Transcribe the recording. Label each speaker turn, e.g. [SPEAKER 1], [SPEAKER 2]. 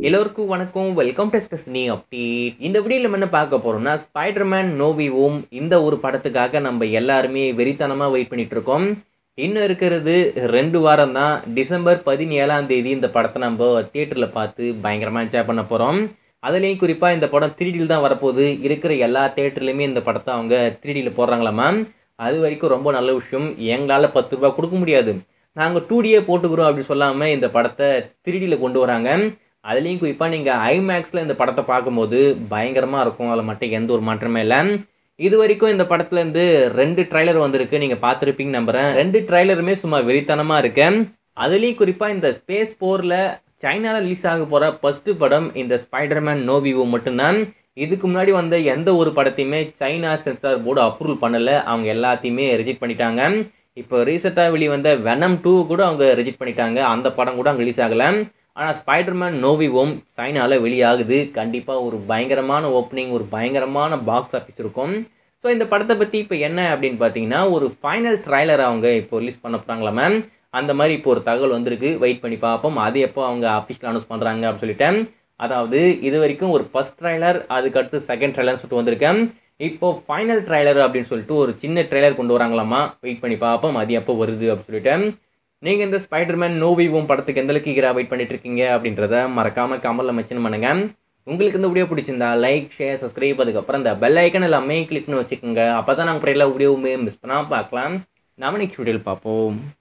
[SPEAKER 1] எல்லோருக்கும் வணக்கம் welcome to ஸ்பெஸ்னி update இந்த வீடியோவில் நம்ம என்ன பார்க்க போறோம்னா ஸ்பைடர்மேன் நோவி ஓம் இந்த ஒரு படத்துக்காக நம்ம எல்லாருமே வெறித்தனமாக வெயிட் பண்ணிட்டு இருக்கோம் இன்னும் இருக்கிறது ரெண்டு வாரம் தான் டிசம்பர் பதினேழாம் தேதி இந்த படத்தை நம்ம தியேட்டரில் பார்த்து பயங்கரமாக என்ஜாய் பண்ண போகிறோம் அதுலேயும் குறிப்பாக இந்த படம் த்ரீடியில் தான் வரப்போகுது இருக்கிற எல்லா தேட்டர்லையுமே இந்த படத்தை அவங்க த்ரீடியில் போடுறாங்களாமா அது வரைக்கும் ரொம்ப நல்ல விஷயம் எங்களால் பத்து ரூபா கொடுக்க முடியாது நாங்கள் டூ டியே போட்டுக்கிறோம் அப்படி சொல்லாமல் இந்த படத்தை த்ரீடியில் கொண்டு வராங்க அதுலேயும் குறிப்பாக நீங்கள் ஐமேக்ஸில் இந்த படத்தை பார்க்கும்போது பயங்கரமாக இருக்கும் அதில் மட்டும் எந்த ஒரு மாற்றமே இல்லை இது வரைக்கும் இந்த படத்துலேருந்து ரெண்டு ட்ரைலர் வந்திருக்கு நீங்கள் பார்த்துருப்பீங்க நம்புகிறேன் ரெண்டு ட்ரைலருமே சும்மா வெறித்தனமாக இருக்கு அதுலேயும் குறிப்பாக இந்த ஸ்பேஸ் போரில் சைனாவில் ரிலீஸ் ஆக போகிற ஃபஸ்ட்டு படம் இந்த ஸ்பைடர்மேன் நோவிவோ மட்டும்தான் இதுக்கு முன்னாடி வந்த எந்த ஒரு படத்தையுமே சைனா சென்சார் போர்டு அப்ரூவல் பண்ணலை அவங்க எல்லாத்தையுமே ரிஜெக்ட் பண்ணிட்டாங்க இப்போ ரீசெண்டாக வெளிவந்த வெனம் டூ கூட அவங்க ரிஜெக்ட் பண்ணிட்டாங்க அந்த படம் கூட அங்கே ரிலீஸ் ஆகலை ஆனால் ஸ்பைடர்மேன் நோவி ஓம் சைனாவில் வெளியாகுது கண்டிப்பாக ஒரு பயங்கரமான ஓப்பனிங் ஒரு பயங்கரமான பாக்ஸ் ஆஃபீஸ் இருக்கும் ஸோ இந்த படத்தை பற்றி இப்போ என்ன அப்படின்னு பார்த்தீங்கன்னா ஒரு ஃபைனல் ட்ரைலர் அவங்க இப்போ ரிலீஸ் பண்ண போகிறாங்களா மேம் அந்த மாதிரி இப்போ ஒரு தகவல் வந்திருக்கு வெயிட் பண்ணி பார்ப்போம் அது எப்போ அவங்க அஃபிஷியல் அனௌன்ஸ் பண்ணுறாங்க அப்படின்னு சொல்லிட்டேன் அதாவது இது வரைக்கும் ஒரு ஃபஸ்ட் ட்ரைலர் அதுக்கடுத்து செகண்ட் ட்ரைலர் சொல்லிட்டு வந்திருக்கேன் இப்போ ஃபைனல் ட்ரைலர் அப்படின்னு சொல்லிட்டு ஒரு சின்ன ட்ரைலர் கொண்டு வராங்களாமா வெயிட் பண்ணி பார்ப்போம் அது எப்போ வருது அப்படின்னு சொல்லிட்டு நீங்கள் இந்த ஸ்பைடர்மேன் நோவிவும் படத்துக்கு எந்த அளவுக்கு ஈகராக வெயிட் பண்ணிட்டு இருக்கீங்க அப்படின்றத மறக்காமல் கமலில் மென்ஷன் பண்ணுங்க உங்களுக்கு இந்த வீடியோ பிடிச்சிருந்தா லைக் ஷேர் சப்ஸ்கிரைப் அதுக்கப்புறம் இந்த பெல் ஐக்கன் எல்லாமே கிளிக் பண்ணி வச்சுக்கோங்க அப்போ தான் நாங்கள் எல்லா வீடியோவுமே மிஸ் பண்ணாமல் பார்க்கலாம் நாம நெக்ஸ்ட் வீடியோவில் பார்ப்போம்